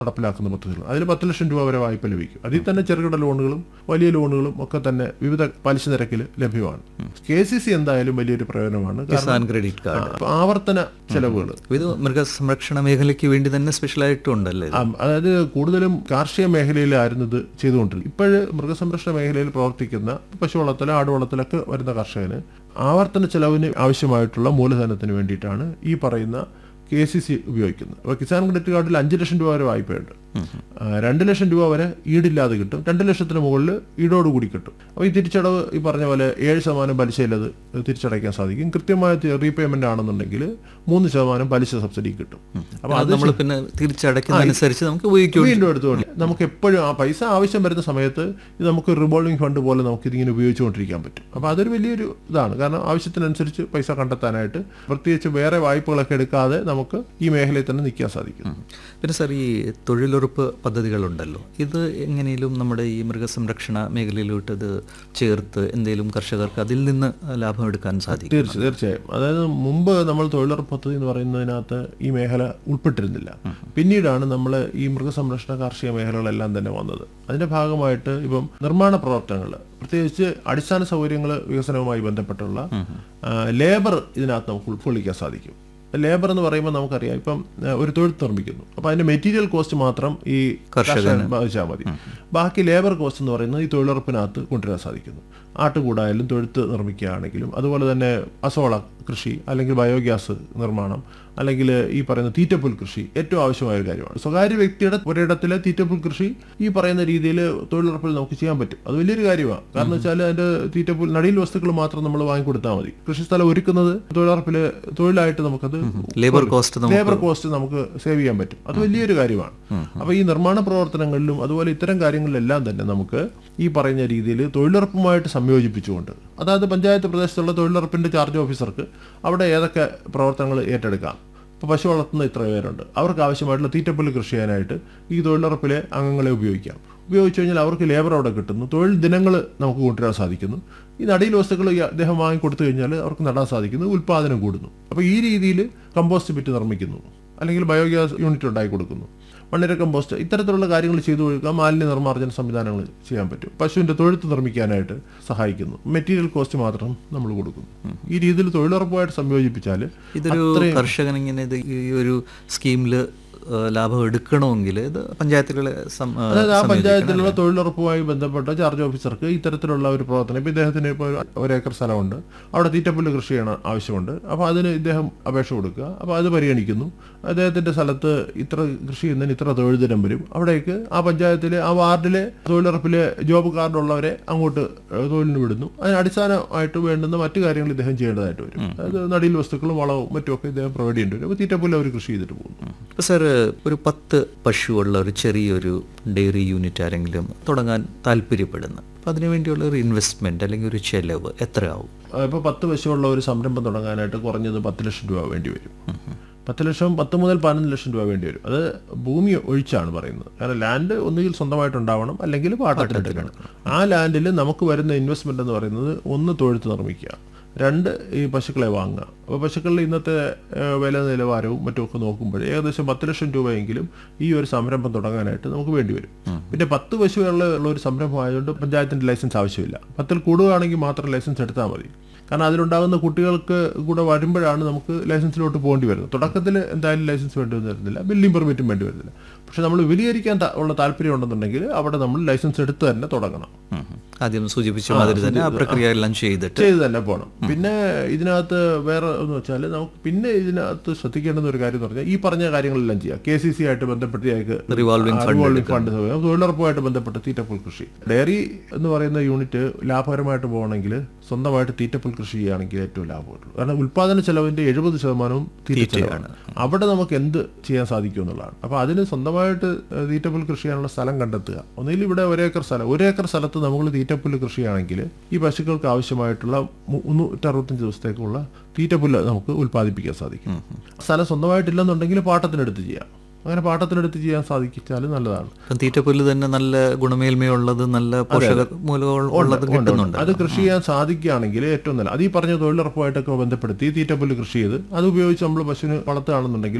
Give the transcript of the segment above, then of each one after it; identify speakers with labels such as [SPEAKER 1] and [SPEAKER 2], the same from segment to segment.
[SPEAKER 1] നടപ്പിലാക്കുന്ന പദ്ധതികൾ അതിൽ പത്ത് ലക്ഷം രൂപ വരെ വായ്പ ലഭിക്കും അതിൽ തന്നെ ചെറുകിട ലോണുകളും വലിയ ലോണുകളും ഒക്കെ തന്നെ വിവിധ പലിശ നിരക്കിൽ ലഭ്യമാണ് കെ സി സി എന്തായാലും വലിയൊരു പ്രയോജനമാണ് കാരണം
[SPEAKER 2] കിസാൻ ക്രെഡിറ്റ് കാർഡ്
[SPEAKER 1] ആ, ആവർത്തന ചെലവുകൾ
[SPEAKER 2] ഇത് മൃഗസംരക്ഷണ മേഖലയ്ക്ക് വേണ്ടി തന്നെ സ്പെഷ്യലായിട്ടും ഉണ്ടല്ലേ ഇത്?
[SPEAKER 1] ആ, അതായത് കൂടുതലും കാർഷിക മേഖലയിലായിരുന്നു ഇത് ചെയ്തുകൊണ്ടിരുന്നത് ഇപ്പോഴ് മൃഗസംരക്ഷണ മേഖലയിൽ പ്രവർത്തിക്കുന്ന പശു വളർത്തൽ ആട് വളർത്തലൊക്കെ വരുന്ന കർഷകന് ആവർത്തന ചെലവിന് ആവശ്യമായിട്ടുള്ള മൂലധനത്തിന് വേണ്ടിയിട്ടാണ് ഈ പറയുന്ന കെ സി സി ഉപയോഗിക്കുന്നത് അപ്പോൾ കിസാൻ ക്രെഡിറ്റ് കാർഡിൽ അഞ്ച് ലക്ഷം രൂപ വരെ വായ്പയുണ്ട് ആ, രണ്ട് ലക്ഷം രൂപ വരെ ഈടില്ലാതെ കിട്ടും രണ്ട് ലക്ഷത്തിന് മുകളിൽ ഈടോടുകൂടി കിട്ടും അപ്പോൾ ഈ തിരിച്ചടവ് ഈ പറഞ്ഞ പോലെ ഏഴ് ശതമാനം പലിശയിലത് തിരിച്ചടയ്ക്കാൻ സാധിക്കും കൃത്യമായ റീപേയ്മെന്റ് ആണെന്നുണ്ടെങ്കിൽ മൂന്ന് ശതമാനം പലിശ സബ്സിഡി കിട്ടും അപ്പോൾ
[SPEAKER 2] അത് നമ്മൾ പിന്നെ തിരിച്ചടയ്ക്കുന്നതനുസരിച്ച് നമുക്ക് ഉപയോഗിക്കും
[SPEAKER 1] വീണ്ടും എടുത്തുകൊണ്ട് നമുക്ക് എപ്പോഴും ആ പൈസ ആവശ്യം വരുന്ന സമയത്ത് ഇത് നമുക്ക് റിവോൾവിംഗ് ഫണ്ട് പോലെ നമുക്ക് ഇതിങ്ങനെ ഉപയോഗിച്ചുകൊണ്ടിരിക്കാൻ പറ്റും അപ്പോൾ അതൊരു വലിയൊരു ഇതാണ് കാരണം ആവശ്യത്തിനനുസരിച്ച് പൈസ കണ്ടെത്താനായിട്ട് പ്രത്യേകിച്ച് വേറെ വായ്പകളൊക്കെ എടുക്കാതെ നമുക്ക് ഈ മേഖലയിൽ തന്നെ നിൽക്കാൻ സാധിക്കും
[SPEAKER 2] പിന്നെ സാർ ഈ തൊഴിലുറപ്പ് പദ്ധതികളുണ്ടല്ലോ ഇത് എങ്ങനെയും നമ്മുടെ ഈ മൃഗസംരക്ഷണ മേഖലയിലോട്ട് ഇത് ചേർത്ത് എന്തെങ്കിലും കർഷകർക്ക് അതിൽ നിന്ന് ലാഭം എടുക്കാൻ സാധിക്കും
[SPEAKER 1] തീർച്ച തീർച്ചയായും അതായത് മുമ്പ് നമ്മൾ തൊഴിലുറപ്പ് പദ്ധതി എന്ന് പറയുന്നതിനകത്ത് ഈ മേഖല ഉൾപ്പെട്ടിരുന്നില്ല പിന്നീടാണ് നമ്മൾ ഈ മൃഗസംരക്ഷണ കാർഷിക മേഖലകളെല്ലാം തന്നെ വന്നത് അതിന്റെ ഭാഗമായിട്ട് ഇപ്പം നിർമ്മാണ പ്രവർത്തനങ്ങൾ പ്രത്യേകിച്ച് അടിസ്ഥാന സൗകര്യങ്ങൾ വികസനവുമായി ബന്ധപ്പെട്ടുള്ള ആ, ലേബർ ഇതിനകത്ത് നമുക്ക് ഉൾക്കൊള്ളിക്കാൻ സാധിക്കും ലേബർ എന്ന് പറയുമ്പോൾ നമുക്കറിയാം ഇപ്പം ആ, ഒരു തൊഴിൽ നിർമ്മിക്കുന്നു അപ്പോൾ അതിന്റെ മെറ്റീരിയൽ കോസ്റ്റ് മാത്രം ഈ കർഷകന് ബാധിച്ചാൽ മതി ബാക്കി ലേബർ കോസ്റ്റ് എന്ന് പറയുന്നത് ഈ തൊഴിലുറപ്പിനകത്ത് കൊണ്ടുവരാൻ സാധിക്കുന്നു ആട്ടുകൂടായാലും തൊഴുത്ത് നിർമ്മിക്കുകയാണെങ്കിലും അതുപോലെ തന്നെ അസോള കൃഷി അല്ലെങ്കിൽ ബയോഗ്യാസ് നിർമ്മാണം അല്ലെങ്കിൽ ഈ പറയുന്ന തീറ്റപ്പുൽ കൃഷി ഏറ്റവും ആവശ്യമായ ഒരു കാര്യമാണ് സ്വകാര്യ വ്യക്തിയുടെ ഒരിടത്തിലെ തീറ്റപ്പുൽ കൃഷി ഈ പറയുന്ന രീതിയിൽ തൊഴിലുറപ്പിൽ നമുക്ക് ചെയ്യാൻ പറ്റും അത് വലിയൊരു കാര്യമാണ് കാരണം വെച്ചാൽ അതിന്റെ തീറ്റപ്പുൽ നടീൽ വസ്തുക്കൾ മാത്രം നമ്മൾ വാങ്ങിക്കൊടുത്താൽ മതി കൃഷിസ്ഥലം ഒരുക്കുന്നത് തൊഴിലുറപ്പിൽ തൊഴിലായിട്ട് നമുക്കത്
[SPEAKER 2] ലേബർ കോസ്റ്റ് നമുക്ക്
[SPEAKER 1] ലേബർ കോസ്റ്റ് നമുക്ക് സേവ് ചെയ്യാൻ പറ്റും അത് വലിയൊരു കാര്യമാണ് അപ്പൊ ഈ നിർമ്മാണ പ്രവർത്തനങ്ങളിലും അതുപോലെ ഇത്തരം കാര്യങ്ങളിലെല്ലാം തന്നെ നമുക്ക് ഈ പറയുന്ന രീതിയിൽ തൊഴിലുറപ്പുമായിട്ട് സംയോജിപ്പിച്ചുകൊണ്ട് അതായത് പഞ്ചായത്ത് പ്രദേശത്തുള്ള തൊഴിലുറപ്പിന്റെ ചാർജ് ഓഫീസർക്ക് അവിടെ ഏതൊക്കെ പ്രവർത്തനങ്ങൾ ഏറ്റെടുക്കാം ഇപ്പോൾ പശു വളർത്തുന്ന ഇത്ര പേരുണ്ട് അവർക്ക് ആവശ്യമായിട്ടുള്ള തീറ്റപ്പുല്ല് കൃഷി ചെയ്യാനായിട്ട് ഈ തൊഴിലുറപ്പിലെ അംഗങ്ങളെ ഉപയോഗിക്കാം ഉപയോഗിച്ചു കഴിഞ്ഞാൽ അവർക്ക് ലേബർ അവിടെ കിട്ടുന്നു തൊഴിൽ ദിനങ്ങൾ നമുക്ക് കൊണ്ടുവരാൻ സാധിക്കുന്നു ഈ നടീൽ വസ്തുക്കൾ ഈ അദ്ദേഹം വാങ്ങി കൊടുത്തു കഴിഞ്ഞാൽ അവർക്ക് നടാൻ സാധിക്കുന്നു ഉൽപ്പാദനം കൂടുന്നു അപ്പോൾ ഈ രീതിയിൽ കമ്പോസ്റ്റ് ബിറ്റ് നിർമ്മിക്കുന്നു അല്ലെങ്കിൽ ബയോഗ്യാസ് യൂണിറ്റ് ഉണ്ടാക്കി കൊടുക്കുന്നു മണ്ണിര കമ്പോസ്റ്റ് ഇത്തരത്തിലുള്ള കാര്യങ്ങൾ ചെയ്തു കൊടുക്കുക മാലിന്യ നിർമ്മാർജ്ജന സംവിധാനങ്ങൾ ചെയ്യാൻ പറ്റും പശുവിന്റെ തൊഴുത്ത് നിർമ്മിക്കാനായിട്ട് സഹായിക്കുന്നു മെറ്റീരിയൽ കോസ്റ്റ് മാത്രം നമ്മൾ കൊടുക്കുന്നു ഈ രീതിയിൽ തൊഴിലുറപ്പുമായിട്ട് സംയോജിപ്പിച്ചാൽ
[SPEAKER 2] ഇതൊരു കർഷകൻ ഇങ്ങനെ ഇത് ഈ ഒരു സ്കീമിൽ ലാഭം എടുക്കണമെങ്കിൽ ഇത് പഞ്ചായത്തുകളെ സം- ആ,
[SPEAKER 1] അതായത് ആ
[SPEAKER 2] സംയോജിക്കണം.
[SPEAKER 1] പഞ്ചായത്തിലുള്ള തൊഴിലുറപ്പുമായി ബന്ധപ്പെട്ട ചാർജ് ഓഫീസർക്ക് ഇത്തരത്തിലുള്ള ഒരു പ്രവർത്തനം ഇപ്പം ഇദ്ദേഹത്തിന് ഇപ്പോൾ ഒരു ഏക്കർ സ്ഥലമുണ്ട് അവിടെ തീറ്റപ്പുല്ല് കൃഷി ചെയ്യണം ആവശ്യമുണ്ട് അപ്പോൾ അതിന് ഇദ്ദേഹം അപേക്ഷ കൊടുക്കുക അപ്പോൾ അത് പരിഗണിക്കുന്നു അദ്ദേഹത്തിന്റെ സ്ഥലത്ത് ഇത്ര കൃഷി ചെയ്യുന്നതിന് ഇത്ര തൊഴിൽ ദിനം വരും അവിടേക്ക് ആ പഞ്ചായത്തിലെ ആ വാർഡിലെ തൊഴിലുറപ്പിലെ ജോബ് കാർഡുള്ളവരെ അങ്ങോട്ട് ഏഹ്, തൊഴിലിന് വിടുന്നു അതിന് അടിസ്ഥാനമായിട്ട് വേണ്ടുന്ന മറ്റു കാര്യങ്ങൾ ഇദ്ദേഹം ചെയ്യേണ്ടതായിട്ട് വരും അതായത് നടീൽ വസ്തുക്കളും വളവും മറ്റുമൊക്കെ ഇദ്ദേഹം പ്രൊവൈഡ് ചെയ്യേണ്ടി വരും അപ്പോൾ തീറ്റപ്പുല്ല് അവർ കൃഷി ചെയ്തിട്ട് പോകുന്നു
[SPEAKER 2] ഇപ്പൊ സാർ ഒരു പത്ത് പശുവുള്ള ഒരു ചെറിയൊരു ഡെയറി യൂണിറ്റ് ആരെങ്കിലും തുടങ്ങാൻ താല്പര്യപ്പെടുന്നു അപ്പം അതിനുവേണ്ടിയുള്ള ഒരു ഇൻവെസ്റ്റ്മെന്റ് അല്ലെങ്കിൽ ഒരു ചെലവ് എത്രയാവും
[SPEAKER 1] ഇപ്പോൾ പത്ത് പശുവുള്ള ഒരു സംരംഭം തുടങ്ങാനായിട്ട് കുറഞ്ഞത് പത്ത് ലക്ഷം രൂപ വേണ്ടി വരും പത്ത് ലക്ഷം പത്ത് മുതൽ പതിനൊന്ന് ലക്ഷം രൂപ വേണ്ടി വരും അത് ഭൂമി ഒഴിച്ചാണ് പറയുന്നത് കാരണം ലാൻഡ് ഒന്നുകിൽ സ്വന്തമായിട്ടുണ്ടാവണം അല്ലെങ്കിൽ പാട്ടത്തിനെടുക്കണം ആ ലാൻഡിൽ നമുക്ക് വരുന്ന ഇൻവെസ്റ്റ്മെന്റ് എന്ന് പറയുന്നത് ഒന്ന് തൊഴുത്ത് നിർമ്മിക്കുക രണ്ട് ഈ പശുക്കളെ വാങ്ങുക അപ്പോൾ പശുക്കളുടെ ഇന്നത്തെ ഏഹ്, വില നിലവാരവും മറ്റുമൊക്കെ നോക്കുമ്പോൾ ഏകദേശം പത്ത് ലക്ഷം രൂപയെങ്കിലും ഈ ഒരു സംരംഭം തുടങ്ങാനായിട്ട് നമുക്ക് വേണ്ടി വരും പിന്നെ പത്ത് പശുവുള്ള ഉള്ള ഒരു സംരംഭം ആയതുകൊണ്ട് പഞ്ചായത്തിന്റെ ലൈസൻസ് ആവശ്യമില്ല പത്തിൽ കൂടുകയാണെങ്കിൽ മാത്രം ലൈസൻസ് എടുത്താൽ മതി കാരണം അതിലുണ്ടാകുന്ന കുട്ടികൾക്ക് കൂടെ വരുമ്പോഴാണ് നമുക്ക് ലൈസൻസിലോട്ട് പോകേണ്ടി വരുന്നത് തുടക്കത്തിൽ എന്തായാലും ലൈസൻസ് വേണ്ടി വരുന്നില്ല ബിൽഡിംഗ് പെർമിറ്റും വേണ്ടി വരുന്നില്ല പക്ഷെ നമ്മൾ വിപുലീകരിക്കാൻ താ- ഉള്ള താല്പര്യം ഉണ്ടെന്നുണ്ടെങ്കിൽ അവിടെ നമ്മൾ ലൈസൻസ് എടുത്ത് തന്നെ തുടങ്ങണം
[SPEAKER 2] ഉം. ആദ്യം സൂചിപ്പിച്ച മാതിരി തന്നെ ആ പ്രക്രിയ എല്ലാം ചെയ്തിട്ട്
[SPEAKER 1] ചെയ്ത് തന്നെ പോകണം പിന്നെ ഇതിനകത്ത് വേറെ എന്ന് വെച്ചാൽ നമുക്ക് പിന്നെ ഇതിനകത്ത് ശ്രദ്ധിക്കേണ്ടുന്ന ഒരു കാര്യം എന്ന് പറഞ്ഞാൽ ഈ പറഞ്ഞ കാര്യങ്ങളെല്ലാം ചെയ്യാം കെ സി സി ആയിട്ട് ബന്ധപ്പെട്ട് ഞങ്ങൾക്ക്
[SPEAKER 2] Revolving fund
[SPEAKER 1] റിവോൾവിംഗ് ഫണ്ട് സൗകര്യം, തൊഴിലുറപ്പുമായിട്ട് ബന്ധപ്പെട്ട് തീറ്റപ്പുൽ കൃഷി ഡയറി എന്ന് പറയുന്ന യൂണിറ്റ് ലാഭകരമായിട്ട് പോകണമെങ്കിൽ സ്വന്തമായിട്ട് തീറ്റപ്പുൽ കൃഷി ചെയ്യുകയാണെങ്കിൽ ഏറ്റവും ലാഭമുള്ളൂ കാരണം ഉൽപ്പാദന ചെലവിന്റെ എഴുപത് ശതമാനവും തീറ്റ ചെലവാണ് അവിടെ നമുക്ക് എന്ത് ചെയ്യാൻ സാധിക്കും എന്നുള്ളതാണ് അപ്പോൾ അതിന് സ്വന്തമായിട്ട് ഏഹ്, തീറ്റപ്പുൽ കൃഷി ചെയ്യാനുള്ള സ്ഥലം കണ്ടെത്തുക ഒന്നുകിൽ ഇവിടെ ഒരേക്കർ സ്ഥലം ഒരേക്കർ സ്ഥലത്ത് നമ്മൾ തീറ്റപ്പുല്ല് കൃഷി ചെയ്യുകയാണെങ്കിൽ ഈ പശുക്കൾക്ക് ആവശ്യമായിട്ടുള്ള മു- മുന്നൂറ്ററുപത്തഞ്ച് ദിവസത്തേക്കുള്ള തീറ്റപ്പുല്ല് നമുക്ക് ഉൽപ്പാദിപ്പിക്കാൻ സാധിക്കും സ്ഥലം സ്വന്തമായിട്ടില്ലെന്നുണ്ടെങ്കിൽ പാട്ടത്തിനെടുത്ത് ചെയ്യാം അങ്ങനെ പാട്ടത്തിനെടുത്ത് ചെയ്യാൻ സാധിച്ചാൽ നല്ലതാണ്
[SPEAKER 2] ഇപ്പം തീറ്റപ്പുല്ല് തന്നെ നല്ല ഗുണമേന്മയുള്ളത് നല്ല പോഷക മൂലകം ഉള്ളത് കിട്ടുന്നുണ്ട്
[SPEAKER 1] അത് കൃഷി ചെയ്യാൻ സാധിക്കുകയാണെങ്കിൽ ഏറ്റവും നല്ല അത് ഈ പറഞ്ഞ തൊഴിലുറപ്പുമായിട്ടൊക്കെ ബന്ധപ്പെടുത്തി തീറ്റപ്പുല്ല് കൃഷി ചെയ്ത് അത് ഉപയോഗിച്ച് നമ്മൾ പശുവിന് വളർത്തുകയാണെന്നുണ്ടെങ്കിൽ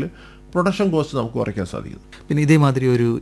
[SPEAKER 1] പ്രൊഡക്ഷൻ കോസ്റ്റ് നമുക്ക് കുറയ്ക്കാൻ സാധിക്കും
[SPEAKER 2] പിന്നെ ഇതേമാതിരി ഒരു